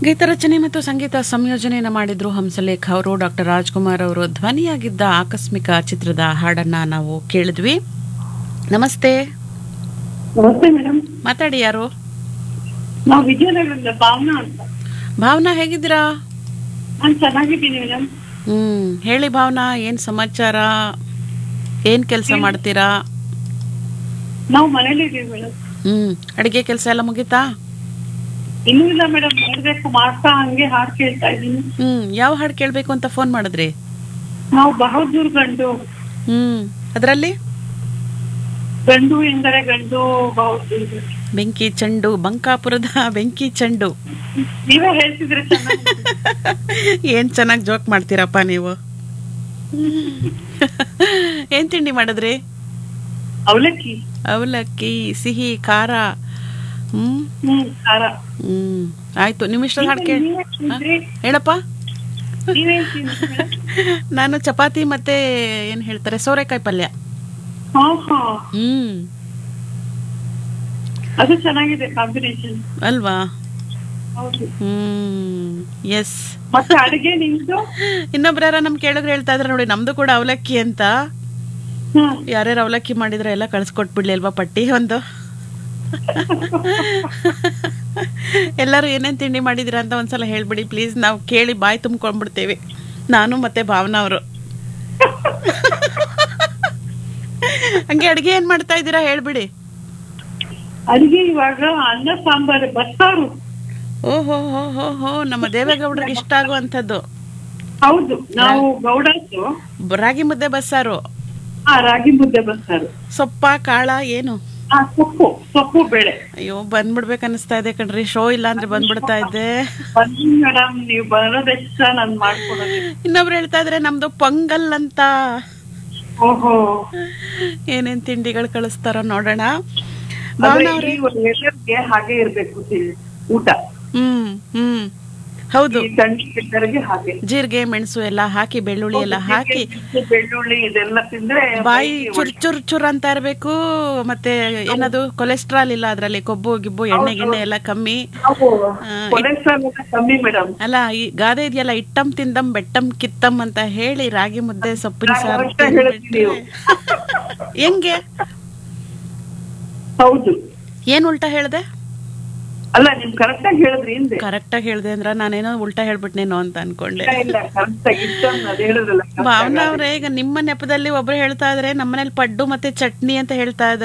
ಗೀತರಚನೆ ಮತ್ತು ಸಂಗೀತ ಸಂಯೋಜನೆಯನ್ನು ಮಾಡಿದ್ರು ಹಂಸಲೇಖ ಅವರು ಡಾಕ್ಟರ್ ರಾಜ್ಕುಮಾರ್ ಅವರು ಧ್ವನಿಯಾಗಿದ್ದ ಆಕಸ್ಮಿಕ ಚಿತ್ರದ ಹಾಡನ್ನ ನಾವು ಕೇಳಿದ್ವಿ ನಮಸ್ತೆ ನಮಸ್ತೆ ಮೇಡಮ್ ಮಾತಾಡಿ ಯಾರು ನಾವು ವಿಜಯನಗರದಿಂದ ಭಾವನಾ ಅಂತ ಭಾವನಾ ಹೇಗಿದ್ದೀರಾ ನಾನು ಚೆನ್ನಾಗಿದ್ದೀನಿ ಮೇಡಮ್ ಹ್ಮ್ ಹೇಳಿ ಭಾವನಾ ಏನ್ ಸಮಾಚಾರ ಏನ್ ಕೆಲಸ ಮಾಡ್ತೀರಾ ನಾವು ಮನೇಲಿ ಇದೀವಿ ಮೇಡಮ್ ಹ್ಮ್ ಅಡಿಗೆ ಕೆಲಸ ಎಲ್ಲ ಮುಗೀತಾ ಇನ್ನೂ ಇಲ್ಲ ಮೇಡಮ್ ನೋಡ್ಬೇಕು ಮಾಡ್ತಾ ಹಂಗೆ ಹಾಡ್ ಕೇಳ್ತಾ ಇದೀನಿ ಹ್ಮ್ ಯಾವ ಹಾಡು ಕೇಳ್ಬೇಕು ಅಂತ ಫೋನ್ ಮಾಡಿದ್ರಿ ನಾವು ಬಹದ್ದೂರ್ ಗಂಡು ಹ್ಮ್ ಅದರಲ್ಲಿ ಗಂಡು ಎಂದರೆ ಗಂಡು ಬಹದ್ದೂರ್ ಗಂಡು. ಬೆಂಕಿ ಚೆಂಡು ಬಂಕಾಪುರದ ಬೆಂಕಿ ಚೆಂಡು ನೀವೇ ಹೇಳ್ತಿದ್ರೆ ಚೆನ್ನಾಗಿ ಏನ್ ಚೆನ್ನಾಗಿ ಜೋಕ್ ಮಾಡ್ತೀರಪ್ಪ ನೀವು ಏನ್ ತಿಂಡಿ ಮಾಡಿದ್ರಿ ಅವಲಕ್ಕಿ ಅವಲಕ್ಕಿ ಸಿಹಿ ಖಾರ ಹ್ಮ್ ಹ್ಮ್ ಖಾರ ಹ್ಮ್ ಆಯ್ತು ನಿಮ್ ಇಷ್ಟದ ಹಾಡು ಕೇಳಿ ನೀವೇನ್ ತಿಂದ್ರಿ? ಹೇಳಪ್ಪ ನೀವೇನ್ ತಿಂದ್ರಿ ಮೇಡಮ್? ನಾನು ಚಪಾತಿ ಮತ್ತೆ ಏನ್ ಹೇಳ್ತಾರೆ ಸೋರೆಕಾಯಿ ಪಲ್ಯ ಹಾ ಹಾ ಹ್ಮ್ ಅದು ಚೆನ್ನಾಗಿದೆ ಕಾಂಬಿನೇಷನ್ ಅಲ್ವಾ ಹೌದು ಹ್ಮ್ ಎಸ್ ಮತ್ತೆ ಅಡಿಗೆ ನಿಮ್ದು ಇನ್ನೊಬ್ರು ಯಾರ ನಮ್ ಕೇಳಿದ್ರೆ ಹೇಳ್ತಾ ಇದ್ರೆ ನೋಡಿ ನಮ್ದು ಕೂಡ ಅವಲಕ್ಕಿ ಅಂತ ಹ್ಮ್ ಯಾರ್ಯಾರು ಅವಲಕ್ಕಿ ಮಾಡಿದ್ರೆ ಎಲ್ಲ ಕಳ್ಸ್ಕೊಟ್ಬಿಡ್ಲಿ ಅಲ್ವಾ ಪಟ್ಟಿ ಒಂದು ಎಲ್ಲರೂ ಏನೇನ್ ತಿಂಡಿ ಮಾಡಿದಿರ ಅಂತ ಒಂದ್ಸಲ ಹೇಳ್ಬಿಡಿ ಪ್ಲೀಸ್ ನಾವು ಕೇಳಿ ಬಾಯಿ ತುಂಬ್ಕೊಂಡ್ಬಿಡ್ತೇವೆ ನಾನು ಮತ್ತೆ ಭಾವನಾ ಅವರು ಹಂಗೆ ಅಡ್ಗೆ ಏನ್ ಮಾಡ್ತಾ ಇದ್ದೀರಾ ಹೇಳ್ಬಿಡಿ ಅಡಿಗೆ ಇವಾಗ ಅನ್ನ ಸಾಂಬಾರು ಬಸ್ಸಾರು ಓಹೋ ಹೋ ಹೋ ಹೋ ನಮ್ಮ ದೇವೇಗೌಡರಿಗೆ ಇಷ್ಟ ಆಗುವಂಥದ್ದು ಹೌದು ನಾವು ಗೌಡಾಸು ರಾಗಿ ಮುದ್ದೆ ಬಸ್ಸಾರು ಆ ರಾಗಿ ಮುದ್ದೆ ಬಸ್ಸಾರು ಸೊಪ್ಪ ಕಾಳ ಏನು ಆ ಸೊಪ್ಪು ಸೊಪ್ಪು ಬೇಳೆ ಅಯ್ಯೋ ಬಂದ್ಬಿಡ್ಬೇಕು ಅನಿಸ್ತಾ ಇದೆ ಕಣ್ರಿ ಶೋ ಇಲ್ಲ ಅಂದ್ರೆ ಬಂದ್ಬಿಡ್ತಾ ಇದ್ದೆ ಬನ್ನಿ ಮೇಡಮ್ ನೀವು ಬರೋದೆಷ್ಟ ನಾನು ಮಾಡ್ಕೊಡೋದು ಇನ್ನೊಬ್ರು ಹೇಳ್ತಾ ಇದ್ರೆ ನಮ್ದು ಪೊಂಗಲ್ ಅಂತ ಓಹೋ ಏನೇನ್ ತಿಂಡಿಗಳು ಕಳಿಸ್ತಾರೋ ನೋಡೋಣ ಆದ್ರೆ ಭಾವನಾ ಅವ್ರೆ ಈ ವೆದರ್ಗೆ ಹಾಗೆ ಇರ್ಬೇಕು ತಿ- ಊಟ ಹ್ಮ್ ಹ್ಮ್ ಹೌದು ಈ ಥಂಡಿ ವೆದರ್ಗೆ ಹಾಗೆ ಜೀರಿಗೆ ಮೆಣಸು ಎಲ್ಲ ಹಾಕಿ ಬೆಳ್ಳುಳ್ಳಿ ಎಲ್ಲ ಹಾಕಿ ಮಿರ್ಚಿ, ಬೆಳ್ಳುಳ್ಳಿ ಇದೆಲ್ಲ ತಿಂದ್ರೆ ಬಾಯಿ ಮೈಗೆ ಚುರ್ ಚುರ್ ಚುರ್ ಅಂತ ಇರ್ಬೇಕು ಮತ್ತೆ ಏನದು ಕೊಲೆಸ್ಟ್ರಾಲ್ ಇಲ್ಲ ಅದ್ರಲ್ಲಿ ಕೊಬ್ಬು ಗಿಬ್ಬು ಎಣ್ಣೆ ಗಿಣ್ಣೆ ಎಲ್ಲ ಕಮ್ಮಿ ನಾವು ಆ, ಕೊಲೆಸ್ಟ್ರಾಲ್ ಎಲ್ಲ ಕಮ್ಮಿ ಮೇಡಮ್ ಅಲ್ಲ ಈ ಗಾದೆ ಇದೆಯಲ್ಲ ಇಟ್ಟಂ ತಿಂದಂ ಬೆಟ್ಟಂ ಕಿತ್ತಂ ಅಂತ ಹೇಳಿ ರಾಗಿ ಮುದ್ದೆ ಸೊಪ್ಪಿನ ನಾನು ಸಾರು ಅಷ್ಟೇ ಹೇಳ್ತೀನಿ ನೀವು. ತಿಂದ್ಬಿಟ್ರೆ ಹೆಂಗೆ ಹೌದು ಏನ್ ಉಲ್ಟಾ ಹೇಳ್ದೆ ಅಲ್ಲ ನಿಮ್ ಕರೆಕ್ಟ್ ಆಗಿ ಹೇಳಿದ್ರಿ ಹಿಂದೆ ಕರೆಕ್ಟ್ ಆಗಿ ಹೇಳ್ದೆ ಅಂದ್ರ ನಾನೇನೋ ಉಲ್ಟಾ ಹೇಳ್ಬಿಟ್ನೇನೋ ಅಂತ ಅನ್ಕೊಂಡೆ ಇಲ್ಲ, ಇಲ್ಲ ಕರೆಕ್ಟ್ ಆಗಿ ಇಷ್ಟೊಂದು ಅದ್ ಹೇಳಿದ್ರಲ್ಲ correct ಆಗಿ. ಭಾವನಾ ಅವ್ರೆ ಈಗ ನಿಮ್ಮ ನೆಪದಲ್ಲಿ ಒಬ್ರು ಹೇಳ್ತಾ ಇದ್ರೆ ನಮ್ಮನೇಲಿ ಪಡ್ಡು ಮತ್ತೆ ಚಟ್ನಿ ಅಂತ ಹೇಳ್ತಾ ಇದ್ದಾರೆ